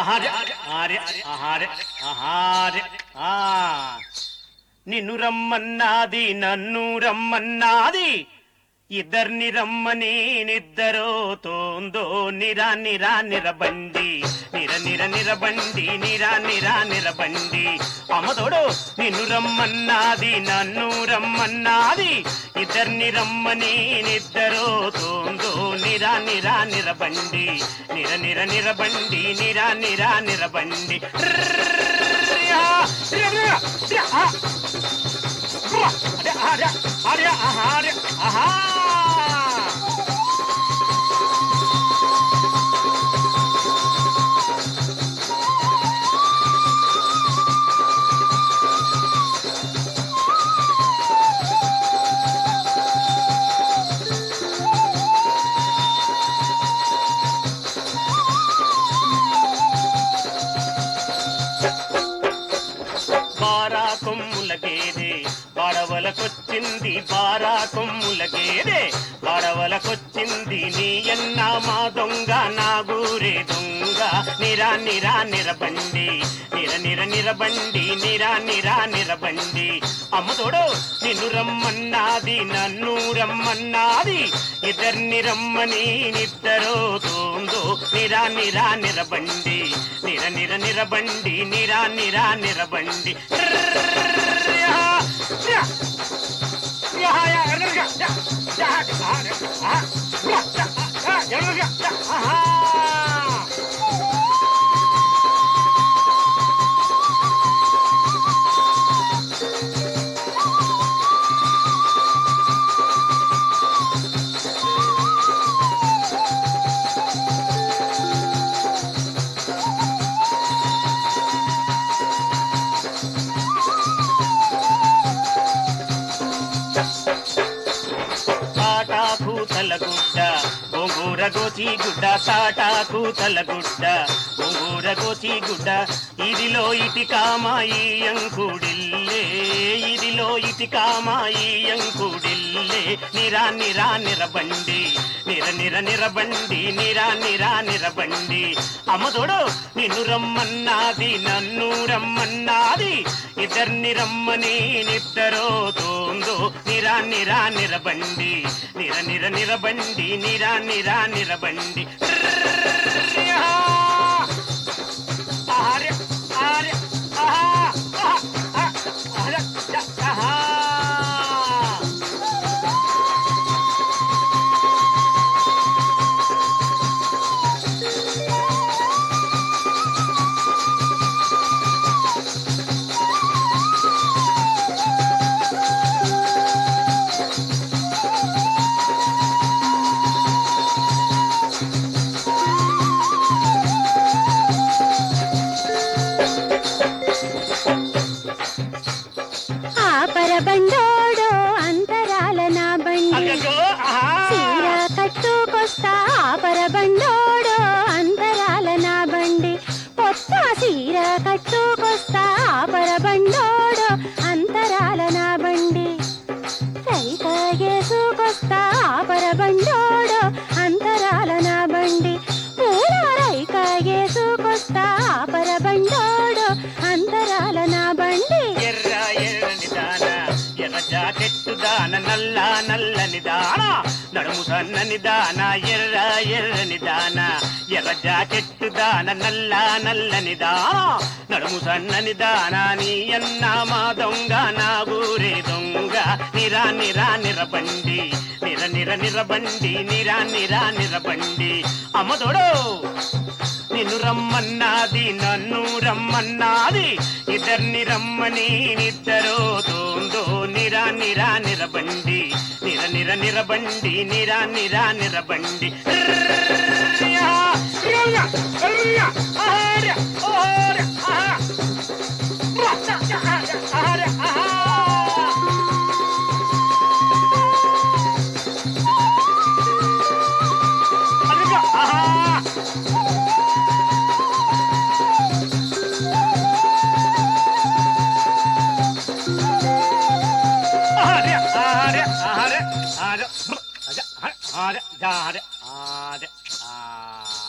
ఆహార్య ఆహార్య ఆహార్య ఆహార్య ఆ నిన్ను రమ్మన్నాది నన్ను రమ్మన్నాది ఇద్దరిని రమ్మని నిద్దరో తోందో నిరా నిరా నిరబండి నిర నిర నిరబండి నిరా నిరా నిరబండి అమ్మతోడు నిన్ను రమ్మన్నాది నన్ను రమ్మన్నాది ఇద్దరిని రమ్మని నిద్దరో తోందో నిరా నిరా నిరబండి నిర నిర నిరబండి నిరా నిరా నిరబండి ర్రియా, రియా, రియా, రియా, ఆ. అరే, అరే, అరే, ఆహా, అరే, ఆహా. బారా కొమ్ముల గేదె బడవలకొచ్చింది బారా కొమ్ముల గేదె బడవలకొచ్చింది నీ అన్న మా దొంగ నా గూరే దొంగ నిరా నిరా నిరబండి నిర నిర నిరబండి నిరా నిరా నిరబండి అమ్మ తోడు నిన్ను రమ్మన్నాది నన్ను రమ్మన్నాది ఇద్దరిని రమ్మని నిద్దరో తోందో నిరా నిరా నిరబండి నిర నిర నిరబండి నిరా నిరా నిరబండి ర్రియా, రియా, రియా, యా, ఎర్రగా, యా, యా, ఆ, ఆ, యా, యా, ఆ, ఎర్రగా, యా, ఆహా. తాటాకు తలగుడ్డ గోంగూర గోచి గుడ్డ తాటాకు తలగుడ్డ గోంగూర గోచి గుడ్డ ఇదిలో ఇటి కామాయి అంకుడిల్లే ఇదిలో ఇటి కామాయి అంకుడిల్లే నిరా నిరా నిరబండి నిర నిర నిరబండి నిరా నిరా నిరబండి అమ్మతోడు నిన్ను రమ్మన్నాది నన్ను రమ్మన్నాది ఇద్దరిని రమ్మని నిద్దరో తోందో నిరా నిరా నిరబండి నిర నిర నిరబండి నిరా నిరా నిరబండి ర్రియా. ఆర్య, ఆర్య, ఆహా, ఆహా, ఆ, ఆర్య, యా, ఆహా. ఆ పరబండోడో అంతరాల నా బండి అగ్గగ్గో, ఆహా. చీర కట్టుకొస్తా ఆ పరబండోడో అంతరాల నా బండి కొత్త చీర కట్టుకొస్తా ఆ పరబండోడో అంతరాల నా బండి రైక గేసుకొస్తా ఆ పరబండోడో అంతరాల నా బండి పూల రైక గేసుకొస్తా ఆ పరబండోడో అంతరాల నా బండి ఎర్ర ఎర్రని దాన ఎర్ర జాకెట్టు దాన నల్ల నల్లని దాన నడుము సన్నని దాన ఎర్ర ఎర్రని దాన ఎర్ర జాకెట్టు దాన నల్ల నల్లని దాన నడుము సన్నని దాన నీ అన్న మా దొంగ నా ఊరే దొంగ నిరా నిరా నిరబండి నిర నిర నిరబండి నిరా నిరా నిరబండి అమ్మ తోడు నిన్ను రమ్మన్నాది నన్ను రమ్మన్నాది ఇద్దరిని రమ్మని నిద్దరో తోందో నిరా నిరా నిరబండి నిర నిర నిరబండి నిరా నిరా నిరబండి ర్రియా, రియా, రియా, ఆర్య, ఓర్య, ఆహా. రా, యా, ఆర్య, ఆర్య, ఆహా. అదిగో, ఆహా. ఆర్య, ఆర్య, ఆర్య, ఆర్య, బ్ర, అజ, ఆర్య, ఆర్య, ఆర్య, ఆర్య, ఆ.